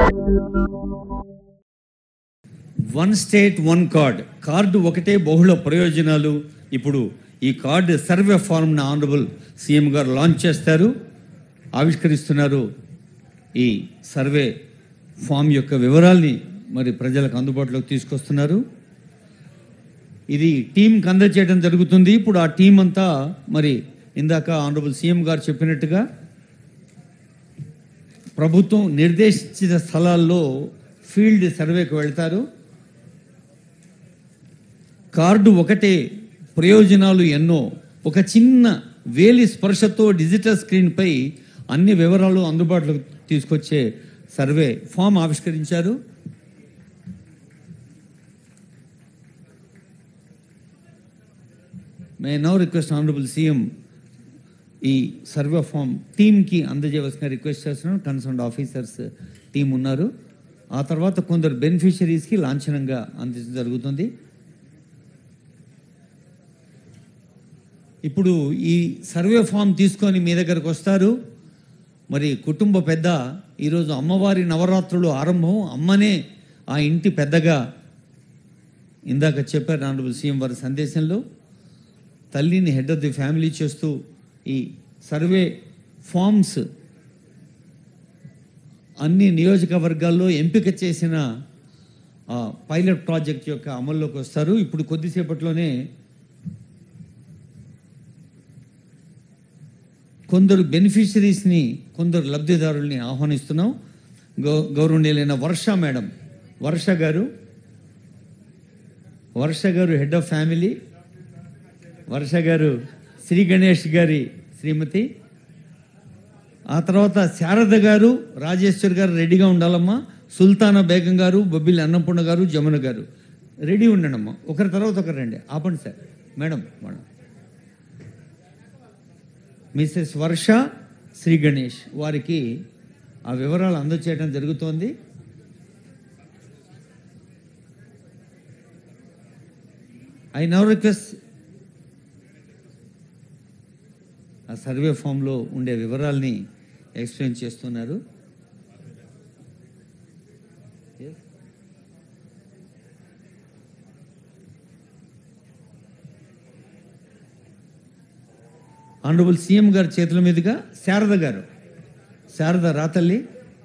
one state one card card ఒకటే బహుళ ప్రయోజనాలు ఇప్పుడు ఈ కార్డు సర్వే ఫార్మ్ను ఆనరబుల్ సీఎం గారు లాంచ్ చేస్తారు ఆవిష్కరిస్తున్నారు ఈ సర్వే ఫామ్ యొక్క వివరాల్ని మరి ప్రజలకు అందుబాటులోకి తీసుకొస్తున్నారు ఇది టీంకి అందజేయడం జరుగుతుంది ఇప్పుడు ఆ టీం అంతా మరి ఇందాక ఆనరబుల్ సీఎం గారు చెప్పినట్టుగా ప్రభుత్వం నిర్దేశించిన స్థలాల్లో ఫీల్డ్ సర్వేకి వెళ్తారు కార్డు ఒకటే ప్రయోజనాలు ఎన్నో ఒక చిన్న వేలి స్పర్శతో డిజిటల్ స్క్రీన్పై అన్ని వివరాలు అందుబాటులోకి తీసుకొచ్చే సర్వే ఫామ్ ఆవిష్కరించారు may now request honourable CM ఈ సర్వే ఫామ్ టీమ్కి అందజేయవలసిన రిక్వెస్ట్ చేస్తున్నాను కన్సర్న్ ఆఫీసర్స్ టీం ఉన్నారు ఆ తర్వాత కొందరు బెనిఫిషరీస్కి లాంఛనంగా అందించడం జరుగుతుంది ఇప్పుడు ఈ సర్వే ఫామ్ తీసుకొని మీ దగ్గరకు వస్తారు మరి కుటుంబ పెద్ద ఈరోజు అమ్మవారి నవరాత్రులు ఆరంభం అమ్మనే ఆ ఇంటి పెద్దగా ఇందాక చెప్పారు ఆనరబుల్ సీఎం వారి సందేశంలో తల్లిని హెడ్ ఆఫ్ ది ఫ్యామిలీ చేస్తూ ఈ సర్వే ఫామ్స్ అన్ని నియోజకవర్గాల్లో ఎంపిక చేసిన ఆ, పైలట్ ప్రాజెక్ట్ యొక్క అమల్లోకి వస్తారు ఇప్పుడు కొద్దిసేపట్లోనే కొందరు బెనిఫిషరీస్ని కొందరు లబ్ధిదారుల్ని ఆహ్వానిస్తున్నాం గౌ గౌరవనీయులైన వర్ష మేడం వర్ష గారు వర్ష గారు హెడ్ ఆఫ్ ఫ్యామిలీ వర్ష గారు శ్రీ గణేష్ గారి శ్రీమతి ఆ తర్వాత శారద గారు రాజేశ్వర్ గారు రెడీగా ఉండాలమ్మా సుల్తానా బేగం గారు బొబ్బిలి అన్నపూర్ణ గారు జమున గారు రెడీ ఉండండమ్మా ఒకరి తర్వాత ఒకరు రండి ఆపండి sir madam madam Mrs Varsha Shri Ganesh వారికి ఆ వివరాలు అందచేయడం జరుగుతోంది ఐ నవ్ రిక్వెస్ట్ ఆ సర్వే ఫామ్లో ఉండే వివరాల్ని ఎక్స్ప్లెయిన్ చేస్తున్నారు ఆనరబుల్ సీఎం గారి చేతుల మీదుగా శారద గారు శారద రాతల్లి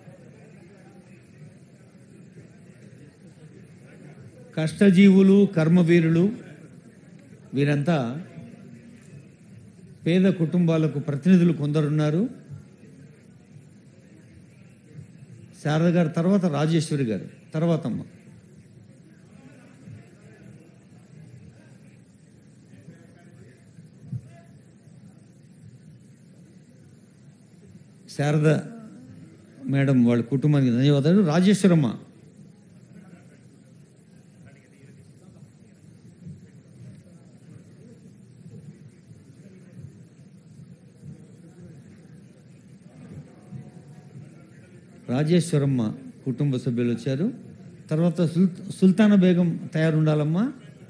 కష్టజీవులు కర్మవీరులు వీరంతా పేద కుటుంబాలకు ప్రతినిధులు కొందరున్నారు శారద గారు తర్వాత రాజేశ్వరి గారు తర్వాత అమ్మ శారద మేడం వాళ్ళ కుటుంబానికి ధన్యవాదాలు రాజేశ్వరమ్మ రాజేశ్వరమ్మ కుటుంబ సభ్యులు వచ్చారు తర్వాత సుల్ సుల్తానా బేగం తయారుండాలమ్మా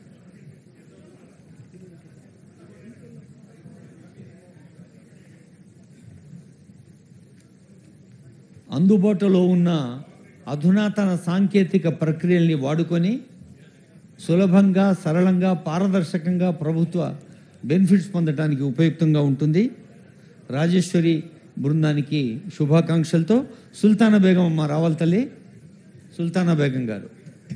అందుబాటులో ఉన్న అధునాతన సాంకేతిక ప్రక్రియల్ని వాడుకొని సులభంగా సరళంగా పారదర్శకంగా ప్రభుత్వ బెనిఫిట్స్ పొందడానికి ఉపయుక్తంగా ఉంటుంది రాజేశ్వరి బృందానికి శుభాకాంక్షలతో సుల్తానా బేగం అమ్మ రావాలి తల్లి సుల్తానా బేగం గారు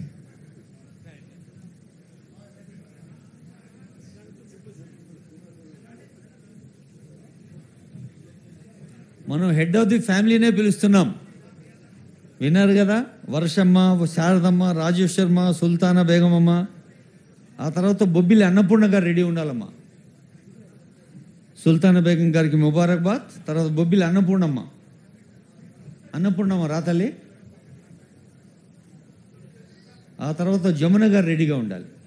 మనం హెడ్ ఆఫ్ ది ఫ్యామిలీనే పిలుస్తున్నాం విన్నారు కదా వర్షమ్మ శారదమ్మ రాజేశ్వర్మ సుల్తానా బేగమమ్మ ఆ తర్వాత బొబ్బిలి అన్నపూర్ణ గారు రెడీ ఉండాలమ్మా సుల్తానా బేగం గారికి ముబారక్బాద్ తర్వాత బొబ్బిలి అన్నపూర్ణమ్మ అన్నపూర్ణమ్మ రాతల్లి ఆ తర్వాత జమున గారు రెడీగా ఉండాలి